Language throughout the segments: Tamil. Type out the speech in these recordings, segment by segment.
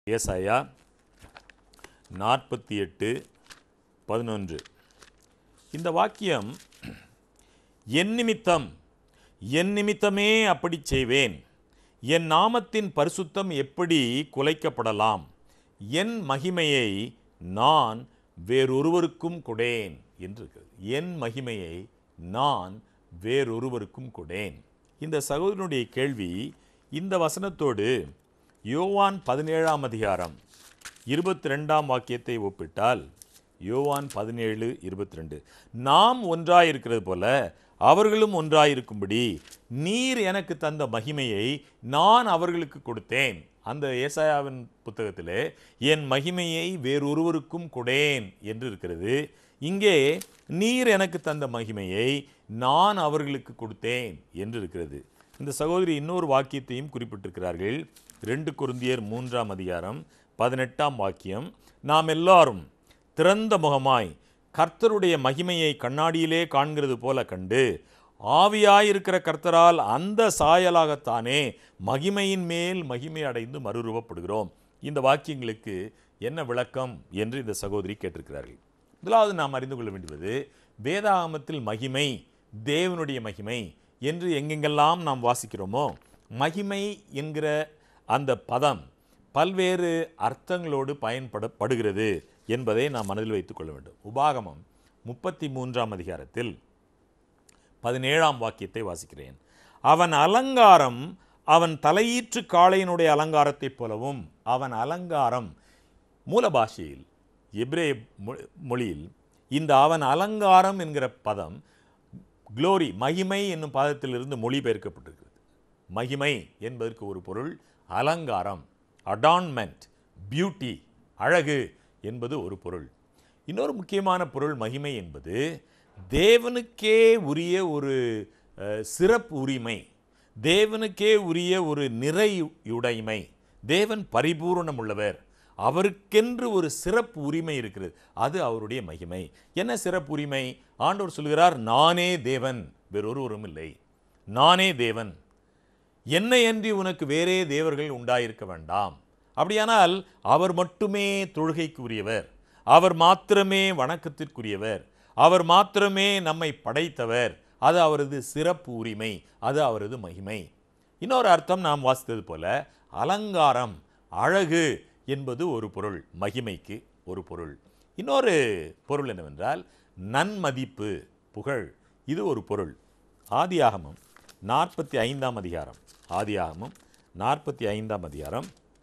ஏசாயா நாற்பத்தி எட்டு பதினொன்று இந்த வாக்கியம் என் நிமித்தம் என் நிமித்தமே அப்படி செய்வேன் என் நாமத்தின் பரிசுத்தம் எப்படி குலைக்கப்படலாம் என் மகிமையை நான் வேறொருவருக்கும் கொடேன் என்று இருக்கிறது என் மகிமையை நான் வேறொருவருக்கும் கொடேன் இந்த சகோதரனுடைய கேள்வி இந்த வசனத்தோடு யோவான் பதினேழாம் அதிகாரம் இருபத்தி ரெண்டாம் வாக்கியத்தை ஒப்பிட்டால் யோவான் பதினேழு இருபத்தி ரெண்டு நாம் ஒன்றாயிருக்கிறது போல அவர்களும் ஒன்றாயிருக்கும்படி நீர் எனக்கு தந்த மகிமையை நான் அவர்களுக்கு கொடுத்தேன் அந்த ஏசாயாவின் புத்தகத்திலே என் மகிமையை வேறொருவருக்கும் கொடேன் என்று இருக்கிறது இங்கே நீர் எனக்கு தந்த மகிமையை நான் அவர்களுக்கு கொடுத்தேன் என்று இருக்கிறது இந்த சகோதரி இன்னொரு வாக்கியத்தையும் குறிப்பிட்டிருக்கிறார்கள் ரெண்டு குருந்தியர் மூன்றாம் அதிகாரம் பதினெட்டாம் வாக்கியம் நாம் எல்லாரும் திறந்த முகமாய் கர்த்தருடைய மகிமையை கண்ணாடியிலே காண்கிறது போல கண்டு ஆவியாயிருக்கிற கர்த்தரால் அந்த சாயலாகத்தானே மகிமையின் மேல் மகிமை அடைந்து மறுரூபப்படுகிறோம் இந்த வாக்கியங்களுக்கு என்ன விளக்கம் என்று இந்த சகோதரி கேட்டிருக்கிறார்கள் முதலாவது நாம் அறிந்து கொள்ள வேண்டியது வேதாகமத்தில் மகிமை தேவனுடைய மகிமை என்று எங்கெங்கெல்லாம் நாம் வாசிக்கிறோமோ மகிமை என்கிற அந்த பதம் பல்வேறு அர்த்தங்களோடு பயன்படப்படுகிறது என்பதை நாம் மனதில் வைத்துக் கொள்ள வேண்டும் உபாகமம் முப்பத்தி மூன்றாம் அதிகாரத்தில் பதினேழாம் வாக்கியத்தை வாசிக்கிறேன் அவன் அலங்காரம் அவன் தலையீற்று காளையினுடைய அலங்காரத்தைப் போலவும் அவன் அலங்காரம் மூல பாஷையில் எப்ரே மொ- மொழியில் இந்த அவன் அலங்காரம் என்கிற பதம் க்ளோரி மகிமை என்னும் பதத்திலிருந்து மொழிபெயர்க்கப்பட்டிருக்கிறது மகிமை என்பதற்கு ஒரு பொருள் அலங்காரம் அடான்மெண்ட் பியூட்டி அழகு என்பது ஒரு பொருள் இன்னொரு முக்கியமான பொருள் மகிமை என்பது தேவனுக்கே உரிய ஒரு அஹ், சிறப்பு உரிமை தேவனுக்கே உரிய ஒரு நிறையுடைமை தேவன் பரிபூரணம் உள்ளவர் அவருக்கென்று ஒரு சிறப்பு உரிமை இருக்கிறது அது அவருடைய மகிமை என்ன சிறப்பு உரிமை ஆண்டவர் சொல்கிறார் நானே தேவன் வேறொருவரும் இல்லை நானே தேவன் என்னை அன்றி உனக்கு வேறே தேவர்கள் உண்டாயிருக்க வேண்டாம் அப்படியானால் அவர் மட்டுமே தொழுகைக்கு உரியவர் அவர் மாத்திரமே வணக்கத்திற்குரியவர் அவர் மாத்திரமே நம்மை படைத்தவர் அது அவரது சிறப்பு உரிமை அது அவரது மகிமை இன்னொரு அர்த்தம் நாம் வாசித்தது போல அலங்காரம் அழகு என்பது ஒரு பொருள் மகிமைக்கு ஒரு பொருள் இன்னொரு பொருள் என்னவென்றால் நன்மதிப்பு புகழ் இது ஒரு பொருள் ஆதியாகமம் நாற்பத்தி ஐந்தாம் அதிகாரம் ஆதியாகமம் நாற்பத்தி ஐந்தாம் அதிகாரம்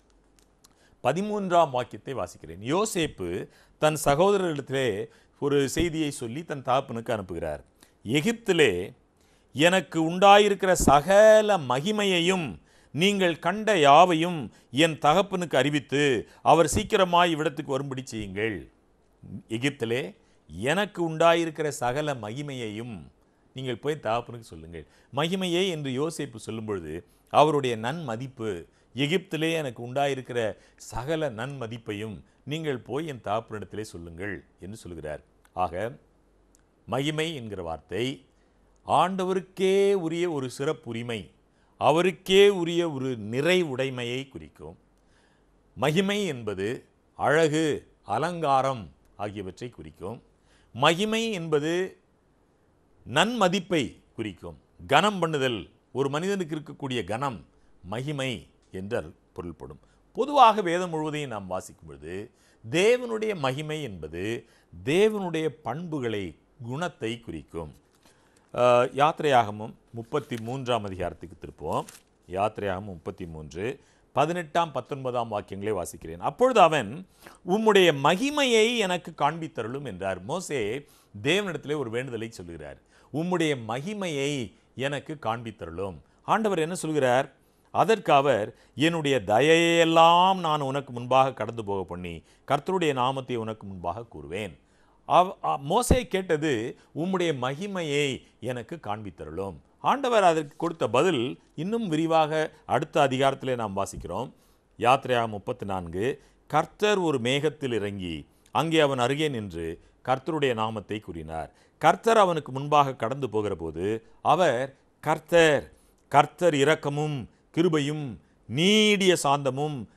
பதிமூன்றாம் வாக்கியத்தை வாசிக்கிறேன் யோசேப்பு தன் சகோதரரிடத்திலே ஒரு செய்தியை சொல்லி தன் தகப்பனுக்கு அனுப்புகிறார் எகிப்திலே எனக்கு உண்டாயிருக்கிற சகல மகிமையையும் நீங்கள் கண்ட யாவையும் என் தகப்பனுக்கு அறிவித்து அவர் சீக்கிரமாய் இவ்விடத்துக்கு வரும்படி செய்யுங்கள் எகிப்திலே எனக்கு உண்டாயிருக்கிற சகல மகிமையையும் நீங்கள் போய் தகப்பனுக்கு சொல்லுங்கள் மகிமையை என்று யோசேப்பு சொல்லும் பொழுது அவருடைய நன்மதிப்பு எகிப்திலே எனக்கு உண்டாயிருக்கிற சகல நன்மதிப்பையும் நீங்கள் போய் என் தகப்பனிடத்திலே சொல்லுங்கள் என்று சொல்கிறார் ஆக மகிமை என்கிற வார்த்தை ஆண்டவருக்கே உரிய ஒரு சிறப்புரிமை அவருக்கே உரிய ஒரு நிறைவுடைமையை குறிக்கும் மகிமை என்பது அழகு அலங்காரம் ஆகியவற்றை குறிக்கும் மகிமை என்பது நன்மதிப்பை குறிக்கும் கனம் பண்ணுதல் ஒரு மனிதனுக்கு இருக்கக்கூடிய கனம் மகிமை என்று அர்- பொருள்படும் பொதுவாக வேதம் முழுவதையும் நாம் வாசிக்கும் பொழுது தேவனுடைய மகிமை என்பது தேவனுடைய பண்புகளை குணத்தை குறிக்கும் அஹ், யாத்திரையாகமும் முப்பத்தி மூன்றாம் அதிகாரத்துக்கு திருப்போம் யாத்திரையாகமும் முப்பத்தி மூன்று பதினெட்டாம் பத்தொன்பதாம் வாக்கியங்களை வாசிக்கிறேன் அப்பொழுது அவன் உம்முடைய மகிமையை எனக்கு காண்பித்தருளும் என்றார் மோசே தேவனிடத்திலே ஒரு வேண்டுதலை சொல்கிறார் உம்முடைய மகிமையை எனக்கு காண்பித்தருளும் ஆண்டவர் என்ன சொல்கிறார் அதற்கு அவர் என்னுடைய தயையெல்லாம் நான் உனக்கு முன்பாக கடந்து போக பண்ணி கர்த்தருடைய நாமத்தை உனக்கு முன்பாக கூறுவேன் அவ் அ- மோசே கேட்டது உம்முடைய மகிமையை எனக்கு காண்பித்தருளும் ஆண்டவர் அதற்கு கொடுத்த பதில் இன்னும் விரிவாக அடுத்த அதிகாரத்திலே நாம் வாசிக்கிறோம் யாத்திரையா முப்பத்தி நான்கு கர்த்தர் ஒரு மேகத்தில் இறங்கி அங்கே அவன் அருகே நின்று கர்த்தருடைய நாமத்தை கூறினார் கர்த்தர் அவனுக்கு முன்பாக கடந்து போகிற போது அவர் கர்த்தர் கர்த்தர் இரக்கமும் கிருபையும் நீடிய சாந்தமும்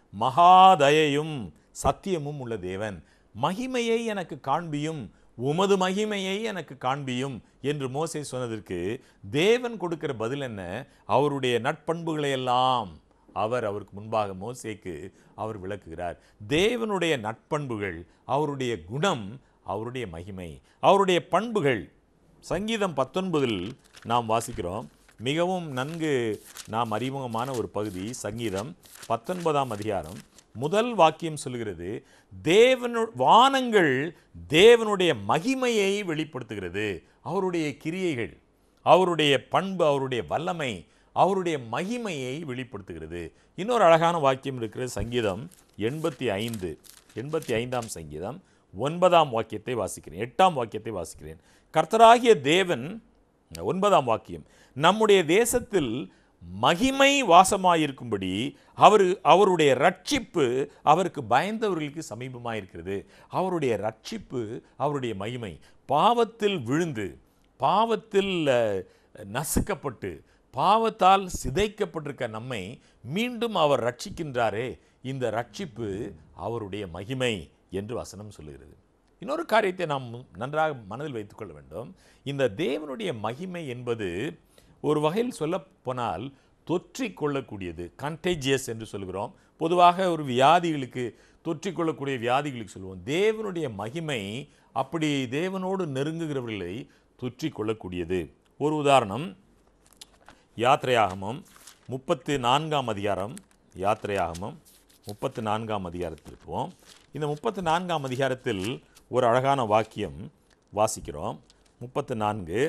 மகாதயையும் சத்தியமும் உள்ள தேவன் மகிமையை எனக்கு காண்பியும் உமது மகிமையை எனக்கு காண்பியும் என்று மோசே சொன்னதற்கு தேவன் கொடுக்கிற பதில் என்ன அவருடைய நட்பண்புகளை எல்லாம் அவர் அவருக்கு முன்பாக மோசேக்கு அவர் விளக்குகிறார் தேவனுடைய நட்பண்புகள் அவருடைய குணம் அவருடைய மகிமை அவருடைய பண்புகள் சங்கீதம் பத்தொன்பதில் நாம் வாசிக்கிறோம் மிகவும் நன்கு நாம் அறிமுகமான ஒரு பகுதி சங்கீதம் பத்தொன்பதாம் அதிகாரம் முதல் வாக்கியம் சொல்கிறது தேவனு வானங்கள் தேவனுடைய மகிமையை வெளிப்படுத்துகிறது அவருடைய கிரியைகள் அவருடைய பண்பு அவருடைய வல்லமை அவருடைய மகிமையை வெளிப்படுத்துகிறது இன்னொரு அழகான வாக்கியம் இருக்கிறது சங்கீதம் எண்பத்தி ஐந்து எண்பத்தி ஐந்தாம் சங்கீதம் ஒன்பதாம் வாக்கியத்தை வாசிக்கிறேன் எட்டாம் வாக்கியத்தை வாசிக்கிறேன் கர்த்தராகிய தேவன் ஒன்பதாம் வாக்கியம் நம்முடைய தேசத்தில் மகிமை வாசமாயிருக்கும்படி அவர் அவருடைய ரட்சிப்பு அவருக்கு பயந்தவர்களுக்கு சமீபமாயிருக்கிறது அவருடைய ரட்சிப்பு அவருடைய மகிமை பாவத்தில் விழுந்து பாவத்தில் அஹ், நசுக்கப்பட்டு பாவத்தால் சிதைக்கப்பட்டிருக்க நம்மை மீண்டும் அவர் ரட்சிக்கின்றாரே இந்த ரட்சிப்பு அவருடைய மகிமை என்று வசனம் சொல்லுகிறது இன்னொரு காரியத்தை நாம் நன்றாக மனதில் வைத்துக்கொள்ள வேண்டும் இந்த தேவனுடைய மகிமை என்பது ஒரு வகையில் சொல்ல போனால் தொற்றிக்கொள்ளக்கூடியது கண்டேஜியஸ் என்று சொல்கிறோம் பொதுவாக ஒரு வியாதிகளுக்கு தொற்றிக்கொள்ளக்கூடிய வியாதிகளுக்கு சொல்லுவோம் தேவனுடைய மகிமை அப்படி தேவனோடு நெருங்குகிறவர்களை தொற்றிக்கொள்ளக்கூடியது ஒரு உதாரணம் யாத்திரையாகமம் முப்பத்து நான்காம் அதிகாரம் யாத்திரையாகமம் முப்பத்து நான்காம் அதிகாரத்தில் போவோம் இந்த முப்பத்து நான்காம் அதிகாரத்தில் ஒரு அழகான வாக்கியம் வாசிக்கிறோம் முப்பத்து நான்கு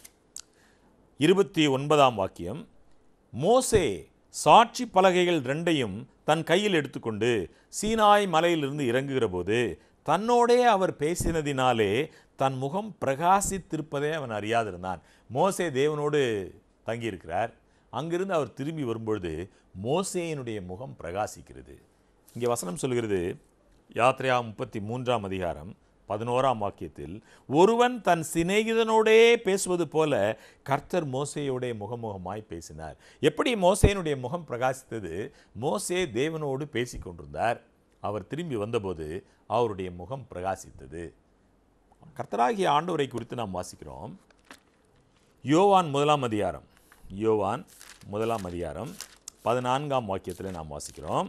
இருபத்தி ஒன்பதாம் வாக்கியம் மோசே சாட்சி பலகைகள் ரெண்டையும் தன் கையில் எடுத்துக்கொண்டு சீனாய் மலையிலிருந்து இறங்குகிற போது தன்னோடே அவர் பேசினதினாலே தன் முகம் பிரகாசித்திருப்பதை அவன் அறியாதிருந்தான் மோசே தேவனோடு தங்கியிருக்கிறார் அங்கிருந்து அவர் திரும்பி வரும்பொழுது மோசேயினுடைய முகம் பிரகாசிக்கிறது இங்கே வசனம் சொல்கிறது யாத்ரையா முப்பத்தி மூன்றாம் அதிகாரம் பதினோராம் வாக்கியத்தில் ஒருவன் தன் சிநேகிதனோடே பேசுவது போல கர்த்தர் மோசேயோடே முகமுகமாய் பேசினார் எப்படி மோசேயினுடைய முகம் பிரகாசித்தது மோசே தேவனோடு பேசிக் கொண்டிருந்தார் அவர் திரும்பி வந்தபோது அவருடைய முகம் பிரகாசித்தது கர்த்தராகிய ஆண்டவரை குறித்து நாம் வாசிக்கிறோம் யோவான் முதலாம் அதிகாரம் யோவான் முதலாம் அதிகாரம் பதினான்காம் வாக்கியத்தில் நாம் வாசிக்கிறோம்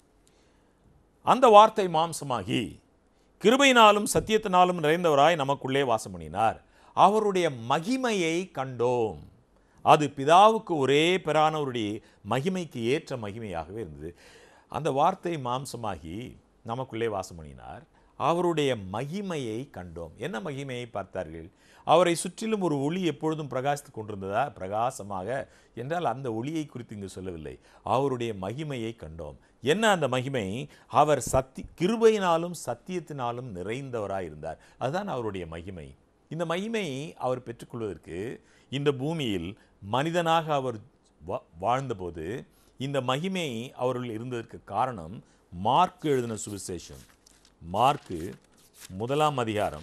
அந்த வார்த்தை மாம்சமாகி கிருபையினாலும் சத்தியத்தினாலும் நிறைந்தவராய் நமக்குள்ளே வாசம் பண்ணினார் அவருடைய மகிமையை கண்டோம் அது பிதாவுக்கு ஒரே பெறானவருடைய மகிமைக்கு ஏற்ற மகிமையாகவே இருந்தது அந்த வார்த்தை மாம்சமாகி நமக்குள்ளே வாசம் பண்ணினார் அவருடைய மகிமையை கண்டோம் என்ன மகிமையை பார்த்தார்கள் அவரை சுற்றிலும் ஒரு ஒளி எப்பொழுதும் பிரகாசித்துக் கொண்டிருந்ததா பிரகாசமாக என்றால் அந்த ஒளியை குறித்து இங்கு சொல்லவில்லை அவருடைய மகிமையை கண்டோம் என்ன அந்த மகிமை அவர் சத்தி கிருபையினாலும் சத்தியத்தினாலும் நிறைந்தவராய் இருந்தார் அதுதான் அவருடைய மகிமை இந்த மகிமை அவர் பெற்றுக்கொள்வதற்கு இந்த பூமியில் மனிதனாக அவர் வா- வாழ்ந்தபோது இந்த மகிமை அவர்கள் இருந்ததற்கு காரணம் மார்க் எழுதின சுவிசேஷம் மார்க்கு முதலாம் அதிகாரம்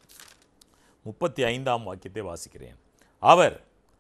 முப்பத்தி ஐந்தாம் வாக்கியத்தை வாசிக்கிறேன் அவர்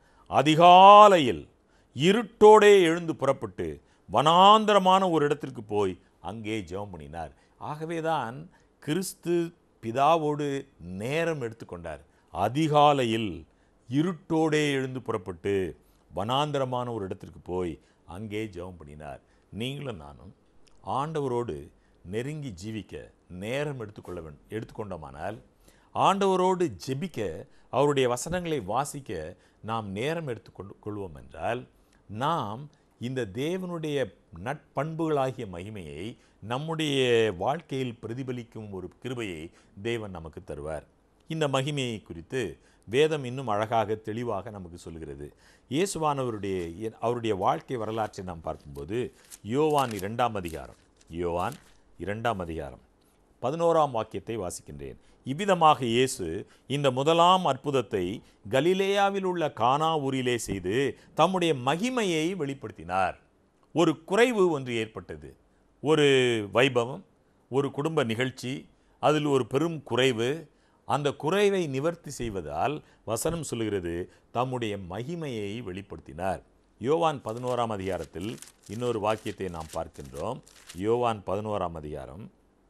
அதிகாலையில் இருட்டோடே எழுந்து புறப்பட்டு வனாந்தரமான ஒரு இடத்திற்கு போய் அங்கே ஜெபம் பண்ணினார் ஆகவேதான் கிறிஸ்து பிதாவோடு நேரம் எடுத்துக்கொண்டார் அதிகாலையில் இருட்டோடே எழுந்து புறப்பட்டு வனாந்தரமான ஒரு இடத்திற்கு போய் அங்கே ஜெபம் பண்ணினார் நீங்களும் நானும் ஆண்டவரோடு நெருங்கி ஜீவிக்க நேரம் எடுத்துக்கொள்ள வேண்டும் எடுத்துக்கொண்டோமானால் ஆண்டவரோடு ஜெபிக்க அவருடைய வசனங்களை வாசிக்க நாம் நேரம் எடுத்துக்கொண்டு கொள்வோம் என்றால் நாம் இந்த தேவனுடைய நட்பண்புகளாகிய மகிமையை நம்முடைய வாழ்க்கையில் பிரதிபலிக்கும் ஒரு கிருபையை தேவன் நமக்கு தருவார் இந்த மகிமையை குறித்து வேதம் இன்னும் அழகாக தெளிவாக நமக்கு சொல்கிறது இயேசுவானவருடைய அவருடைய வாழ்க்கை வரலாற்றை நாம் பார்க்கும்போது யோவான் இரண்டாம் அதிகாரம் யோவான் இரண்டாம் அதிகாரம் பதினோராம் வாக்கியத்தை வாசிக்கின்றேன் இவ்விதமாக இயேசு இந்த முதலாம் அற்புதத்தை கலிலேயாவில் உள்ள கானா ஊரிலே செய்து தம்முடைய மகிமையை வெளிப்படுத்தினார் ஒரு குறைவு ஒன்று ஏற்பட்டது ஒரு வைபவம் ஒரு குடும்ப நிகழ்ச்சி அதில் ஒரு பெரும் குறைவு அந்த குறைவை நிவர்த்தி செய்வதால் வசனம் சொல்கிறது தம்முடைய மகிமையை வெளிப்படுத்தினார் யோவான் பதினோராம் அதிகாரத்தில் இன்னொரு வாக்கியத்தை நாம் பார்க்கின்றோம் யோவான் பதினோராம் அதிகாரம்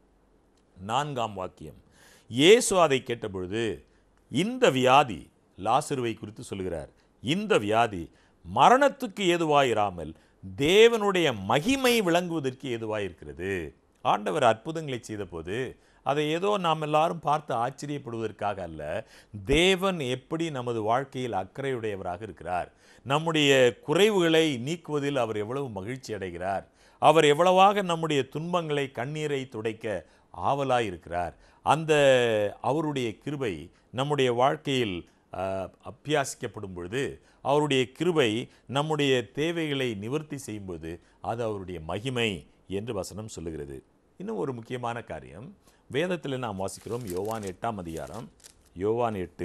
நான்காம் வாக்கியம் இயேசு அதை கேட்டபொழுது இந்த வியாதி லாசருவை குறித்து சொல்கிறார் இந்த வியாதி மரணத்துக்கு ஏதுவாயிராமல் தேவனுடைய மகிமை விளங்குவதற்கு ஏதுவாயிருக்கிறது ஆண்டவர் அற்புதங்களை செய்தபோது அதை ஏதோ நாம் எல்லாரும் பார்த்து ஆச்சரியப்படுவதற்காக அல்ல தேவன் எப்படி நமது வாழ்க்கையில் அக்கறையுடையவராக இருக்கிறார் நம்முடைய குறைவுகளை நீக்குவதில் அவர் எவ்வளவு மகிழ்ச்சி அடைகிறார் அவர் எவ்வளவாக நம்முடைய துன்பங்களை கண்ணீரை துடைக்க ஆவலாய் இருக்கிறார் அந்த அவருடைய கிருபை நம்முடைய வாழ்க்கையில் அஹ், அபியாசிக்கப்படும் பொழுது அவருடைய கிருபை நம்முடைய தேவைகளை நிவர்த்தி செய்யும்போது அது அவருடைய மகிமை என்று வசனம் சொல்லுகிறது இன்னும் ஒரு முக்கியமான காரியம் வேதத்தில் நாம் வாசிக்கிறோம் யோவான் எட்டாம் அதிகாரம் யோவான் எட்டு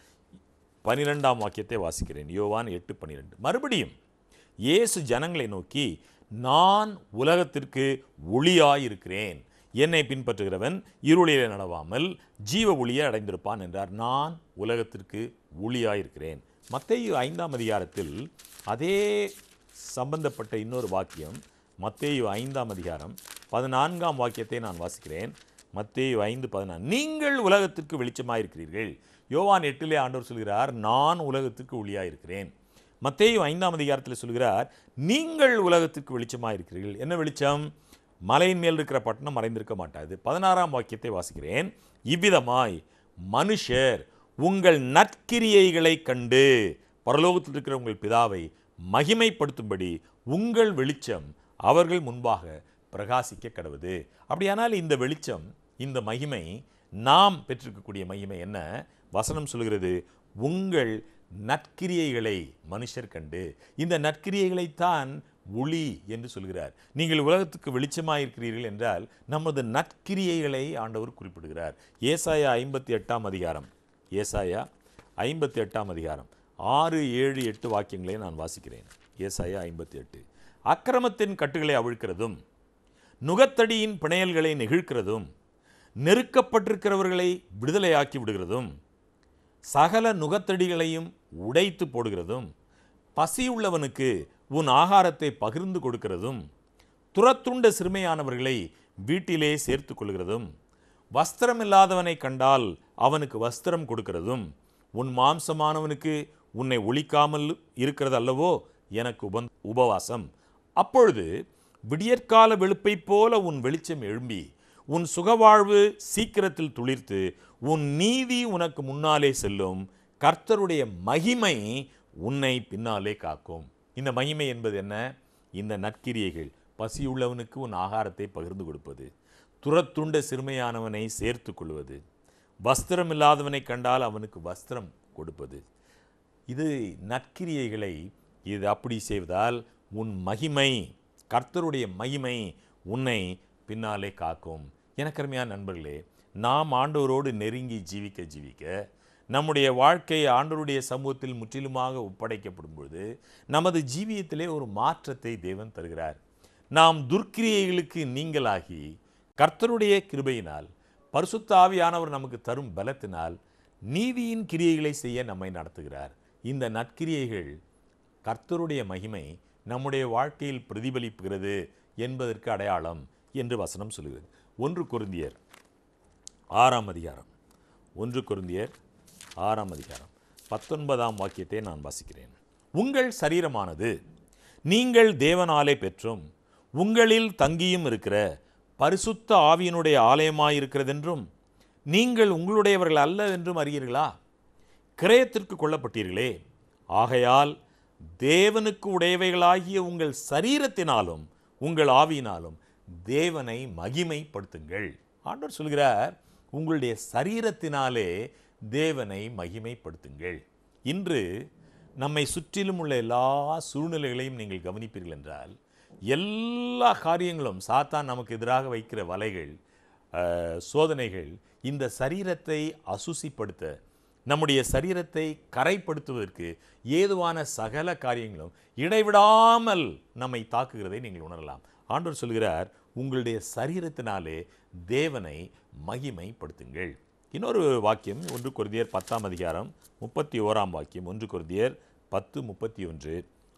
பனிரெண்டாம் வாக்கியத்தை வாசிக்கிறேன் யோவான் எட்டு பன்னிரெண்டு மறுபடியும் இயேசு ஜனங்களை நோக்கி நான் உலகத்திற்கு ஒளியாயிருக்கிறேன் என்னை பின்பற்றுகிறவன் இருளிலே நடவாமல் ஜீவ ஒளியை அடைந்திருப்பான் என்றார் நான் உலகத்திற்கு ஒளியாயிருக்கிறேன் மத்தேயு ஐந்தாம் அதிகாரத்தில் அதே சம்பந்தப்பட்ட இன்னொரு வாக்கியம் மத்தேயு ஐந்தாம் அதிகாரம் பதினான்காம் வாக்கியத்தை நான் வாசிக்கிறேன் மத்தேயு ஐந்து பதினான்கு நீங்கள் உலகத்திற்கு வெளிச்சமாயிருக்கிறீர்கள் யோவான் எட்டிலே ஆண்டவர் சொல்கிறார் நான் உலகத்திற்கு ஒளியாயிருக்கிறேன் மத்தேயு ஐந்தாம் அதிகாரத்தில் சொல்கிறார் நீங்கள் உலகத்திற்கு வெளிச்சமாயிருக்கிறீர்கள் என்ன வெளிச்சம் மலையின் மேல் இருக்கிற பட்டணம் மறைந்திருக்க மாட்டாது பதினாறாம் வாக்கியத்தை வாசிக்கிறேன் இவ்விதமாய் மனுஷர் உங்கள் நற்கிரியைகளை கண்டு பரலோகத்தில் இருக்கிற உங்கள் பிதாவை மகிமைப்படுத்தும்படி உங்கள் வெளிச்சம் அவர்கள் முன்பாக பிரகாசிக்க கடவுது அப்படியானால் இந்த வெளிச்சம் இந்த மகிமை நாம் பெற்றிருக்கக்கூடிய மகிமை என்ன வசனம் சொல்கிறது உங்கள் நற்கிரியைகளை மனுஷர் கண்டு இந்த நற்கிரியைகளைத்தான் ஒளி என்று சொல்கிறார் நீங்கள் உலகத்துக்கு வெளிச்சமாயிருக்கிறீர்கள் என்றால் நமது நற்கிரியைகளை ஆண்டவர் குறிப்பிடுகிறார் ஏசாயா ஐம்பத்தி எட்டாம் அதிகாரம் ஏசாயா ஐம்பத்தி எட்டாம் அதிகாரம் ஆறு ஏழு எட்டு வாக்கியங்களை நான் வாசிக்கிறேன் ஏசாயா ஐம்பத்தி எட்டு அக்கிரமத்தின் கட்டுகளை அவிழ்க்கிறதும் நுகத்தடியின் பிணையல்களை நெகிழ்க்கிறதும் நெருக்கப்பட்டிருக்கிறவர்களை விடுதலையாக்கி விடுகிறதும் சகல நுகத்தடிகளையும் உடைத்து போடுகிறதும் பசியுள்ளவனுக்கு உன் ஆகாரத்தை பகிர்ந்து கொடுக்கிறதும் துரத்துண்ட சிறுமையானவர்களை வீட்டிலே சேர்த்து கொள்கிறதும் வஸ்திரமில்லாதவனை கண்டால் அவனுக்கு வஸ்திரம் கொடுக்கிறதும் உன் மாம்சமானவனுக்கு உன்னை ஒழிக்காமல் இருக்கிறது அல்லவோ எனக்கு உபந் உபவாசம் அப்பொழுது விடியற்கால வெளுப்பைப் போல உன் வெளிச்சம் எழும்பி உன் சுகவாழ்வு சீக்கிரத்தில் துளிர்த்து உன் நீதி உனக்கு முன்னாலே செல்லும் கர்த்தருடைய மகிமை உன்னை பின்னாலே காக்கும் இந்த மகிமை என்பது என்ன இந்த நற்கிரியைகள் பசியுள்ளவனுக்கு உன் ஆகாரத்தை பகிர்ந்து கொடுப்பது துரத்துண்ட சிறுமையானவனை சேர்த்து கொள்வது வஸ்திரம் இல்லாதவனை கண்டால் அவனுக்கு வஸ்திரம் கொடுப்பது இது நற்கிரியைகளை இது அப்படி செய்வதால் உன் மகிமை கர்த்தருடைய மகிமை உன்னை பின்னாலே காக்கும் எனக்கருமையான நண்பர்களே நாம் ஆண்டவரோடு நெருங்கி ஜீவிக்க ஜீவிக்க நம்முடைய வாழ்க்கை ஆண்டவருடைய சமூகத்தில் முற்றிலுமாக ஒப்படைக்கப்படும் பொழுது நமது ஜீவியத்திலே ஒரு மாற்றத்தை தேவன் தருகிறார் நாம் துர்க்கிரியைகளுக்கு நீங்களாகி கர்த்தருடைய கிருபையினால் பரிசுத்த ஆவியானவர் நமக்கு தரும் பலத்தினால் நீதியின் கிரியைகளை செய்ய நம்மை நடத்துகிறார் இந்த நற்கிரியைகள் கர்த்தருடைய மகிமை நம்முடைய வாழ்க்கையில் பிரதிபலிப்புகிறது என்பதற்கு அடையாளம் என்று வசனம் சொல்லுகிறது ஒன்று கொருந்தியர் ஆறாம் அதிகாரம் ஒன்று கொருந்தியர் ஆறாம் அதிகாரம் பத்தொன்பதாம் வாக்கியத்தை நான் வாசிக்கிறேன் உங்கள் சரீரமானது நீங்கள் தேவனாலே பெற்றும் உங்களில் தங்கியும் இருக்கிற பரிசுத்த ஆவியினுடைய ஆலயமாயிருக்கிறதென்றும் நீங்கள் உங்களுடையவர்கள் அல்ல என்றும் அறியீர்களா கிரயத்திற்கு கொள்ளப்பட்டீர்களே ஆகையால் தேவனுக்கு உடையவைகளாகிய உங்கள் சரீரத்தினாலும் உங்கள் ஆவியினாலும் தேவனை மகிமைப்படுத்துங்கள் ஆண்டவர் சொல்கிறார் உங்களுடைய சரீரத்தினாலே தேவனை மகிமைப்படுத்துங்கள் இன்று நம்மை சுற்றிலும் உள்ள எல்லா சூழ்நிலைகளையும் நீங்கள் கவனிப்பீர்கள் என்றால் எல்லா காரியங்களும் சாத்தான் நமக்கு எதிராக வைக்கிற வலைகள் அஹ், சோதனைகள் இந்த சரீரத்தை அசுசிப்படுத்த நம்முடைய சரீரத்தை கரைப்படுத்துவதற்கு ஏதுவான சகல காரியங்களும் இடைவிடாமல் நம்மை தாக்குகிறதை நீங்கள் உணரலாம் ஆண்டவர் சொல்கிறார் உங்களுடைய சரீரத்தினாலே தேவனை மகிமைப்படுத்துங்கள் இன்னொரு வாக்கியம் ஒன்று கொருந்தியர் பத்தாம் அதிகாரம் முப்பத்தி ஓராம் வாக்கியம் ஒன்று கொருந்தியர் பத்து முப்பத்தி ஒன்று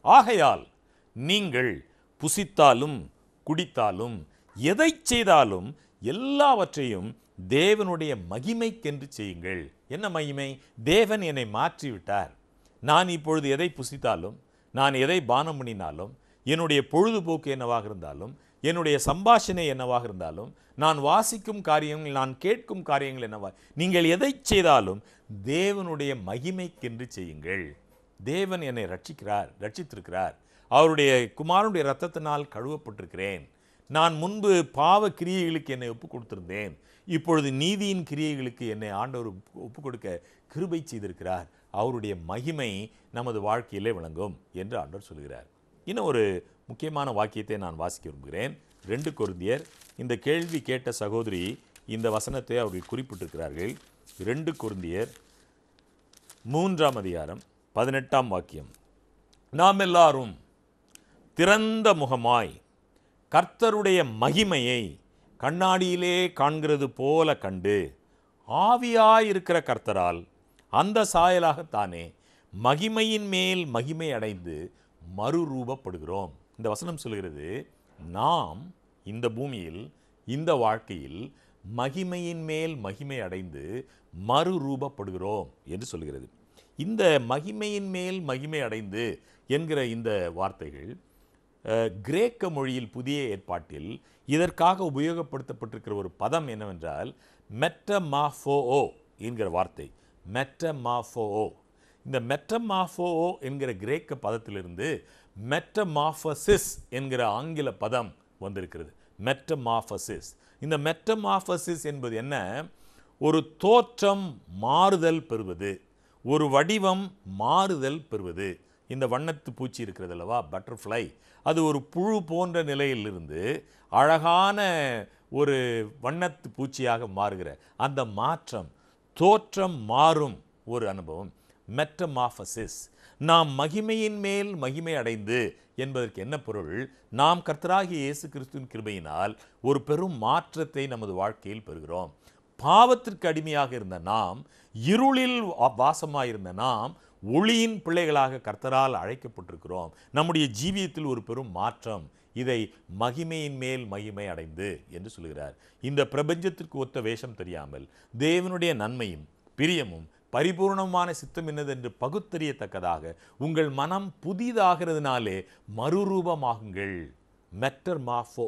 ஆகையால் நீங்கள் புசித்தாலும் குடித்தாலும் எதை செய்தாலும் எல்லாவற்றையும் தேவனுடைய மகிமைக்கென்று செய்யுங்கள் என்ன மகிமை தேவன் என்னை மாற்றிவிட்டார் நான் இப்பொழுது எதை புசித்தாலும் நான் எதை பானம் பண்ணினாலும் என்னுடைய பொழுதுபோக்கு என்னவாக இருந்தாலும் என்னுடைய சம்பாஷணை என்னவாக இருந்தாலும் நான் வாசிக்கும் காரியங்கள் நான் கேட்கும் காரியங்கள் என்னவா நீங்கள் எதை செய்தாலும் தேவனுடைய மகிமைக்கென்று செய்யுங்கள் தேவன் என்னை ரட்சிக்கிறார் ரட்சித்திருக்கிறார் அவருடைய குமாரனுடைய இரத்தத்தினால் கழுவப்பட்டிருக்கிறேன் நான் முன்பு பாவ கிரியைகளுக்கு என்னை ஒப்பு கொடுத்திருந்தேன் இப்பொழுது நீதியின் கிரியைகளுக்கு என்னை ஆண்டவர் ஒப்பு கொடுக்க கிருபை செய்திருக்கிறார் அவருடைய மகிமை நமது வாழ்க்கையிலே விளங்கும் என்று ஆண்டவர் சொல்கிறார் இன்னும் ஒரு முக்கியமான வாக்கியத்தை நான் வாசிக்க விரும்புகிறேன் ரெண்டு கொருந்தியர் இந்த கேள்வி கேட்ட சகோதரி இந்த வசனத்தை அவர்கள் குறிப்பிட்டிருக்கிறார்கள் ரெண்டு கொருந்தியர் மூன்றாம் அதிகாரம் பதினெட்டாம் வாக்கியம் நாம் எல்லாரும் திறந்த முகமாய் கர்த்தருடைய மகிமையை கண்ணாடியிலே காண்கிறது போல கண்டு ஆவியாயிருக்கிற கர்த்தரால் அந்த சாயலாகத்தானே மகிமையின் மேல் மகிமை அடைந்து மறுரூபப்படுகிறோம் இந்த வசனம் சொல்கிறது நாம் இந்த பூமியில் இந்த வாழ்க்கையில் மகிமையின் மேல் மகிமை அடைந்து மறுரூபப்படுகிறோம் என்று சொல்கிறது இந்த மகிமையின் மேல் மகிமை அடைந்து என்கிற இந்த வார்த்தைகள் அஹ், கிரேக்க மொழியில் புதிய ஏற்பாட்டில் இதற்காக உபயோகப்படுத்தப்பட்டிருக்கிற ஒரு பதம் என்னவென்றால் மெட்டமாஃபோஓ என்கிற வார்த்தை மெட்டமாஃபோஓ இந்த மெட்டமாஃபோஓ என்கிற கிரேக்க பதத்திலிருந்து மெட்டமாஃபசிஸ் என்கிற ஆங்கில பதம் வந்திருக்கிறது மெட்டமாஃபசிஸ் இந்த மெட்டமாஃபசிஸ் என்பது என்ன ஒரு தோற்றம் மாறுதல் பெறுவது ஒரு வடிவம் மாறுதல் பெறுவது இந்த வண்ணத்து பூச்சி இருக்கிறது அல்லவா பட்டர்ஃப்ளை அது ஒரு புழு போன்ற நிலையிலிருந்து அழகான ஒரு வண்ணத்து பூச்சியாக மாறுகிற அந்த மாற்றம் தோற்றம் மாறும் ஒரு அனுபவம் மெட்டமாஃபசிஸ் நாம் மகிமையின் மேல் மகிமை அடைந்து என்பதற்கு என்ன பொருள் நாம் கர்த்தராகிய இயேசு கிறிஸ்துவின் கிருபையினால் ஒரு பெரும் மாற்றத்தை நமது வாழ்க்கையில் பெறுகிறோம் பாவத்திற்கு அடிமையாக இருந்த நாம் இருளில் வா- வாசமாயிருந்த நாம் ஒளியின் பிள்ளைகளாக கர்த்தரால் அழைக்கப்பட்டிருக்கிறோம் நம்முடைய ஜீவியத்தில் ஒரு பெரும் மாற்றம் இதை மகிமையின் மேல் மகிமை அடைந்து என்று சொல்கிறார் இந்த பிரபஞ்சத்திற்கு ஒத்த வேஷம் தெரியாமல் தேவனுடைய நன்மையும் பிரியமும் பரிபூர்ணமான சித்தம் என்னதென்று பகுத்தறியத்தக்கதாக உங்கள் மனம் புதிதாகிறதுனாலே மறுரூபமாகுங்கள் மெட்டர் மாஃபோ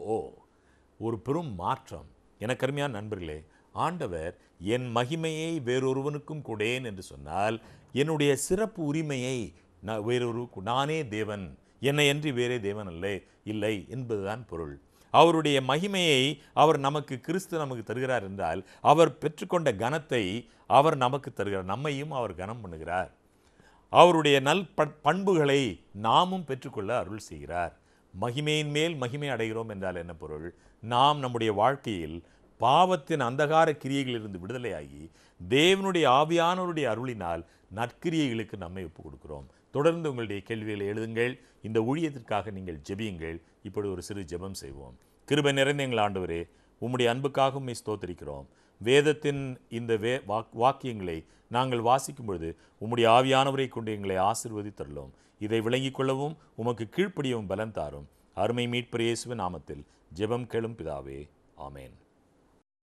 ஒரு பெரும் மாற்றம் எனக்கு அருமையான நண்பர்களே ஆண்டவர் என் மகிமையை வேறொருவனுக்கும் கொடேன் என்று சொன்னால் என்னுடைய சிறப்பு உரிமையை நான் வேறொரு நானே தேவன் என்னை அன்றி வேறே தேவன் அல்ல இல்லை என்பதுதான் பொருள் அவருடைய மகிமையை அவர் நமக்கு கிறிஸ்து நமக்கு தருகிறார் என்றால் அவர் பெற்றுக்கொண்ட கனத்தை அவர் நமக்கு தருகிறார் நம்மையும் அவர் கனம் பண்ணுகிறார் அவருடைய நல் ப- பண்புகளை நாமும் பெற்றுக்கொள்ள அருள் செய்கிறார் மகிமையின் மேல் மகிமை அடைகிறோம் என்றால் என்ன பொருள் நாம் நம்முடைய வாழ்க்கையில் பாவத்தின் அந்தகார கிரியைகளிலிருந்து விடுதலையாகி தேவனுடைய ஆவியானவருடைய அருளினால் நற்கிரியைகளுக்கு நம்மை ஒப்புக் கொடுக்கிறோம் தொடர்ந்து உங்களுடைய கேள்விகளை எழுதுங்கள் இந்த ஊழியத்திற்காக நீங்கள் ஜெபியுங்கள் இப்படி ஒரு சிறு ஜெபம் செய்வோம் கிருபை நிறைந்த எங்கள் ஆண்டவரே உம்முடைய அன்புக்காக உம்மை ஸ்தோத்திரிக்கிறோம் வேதத்தின் இந்த வே வாக் வாக்கியங்களை நாங்கள் வாசிக்கும் பொழுது உம்முடைய ஆவியானவரை கொண்டு எங்களை ஆசிர்வதித்தருளோம் இதை விளங்கிக் கொள்ளவும் உமக்கு கீழ்ப்படியவும் பலன் தாரும் அருமை மீட்பர் இயேசுவின் நாமத்தில் ஜெபம் கேளும் பிதாவே ஆமென்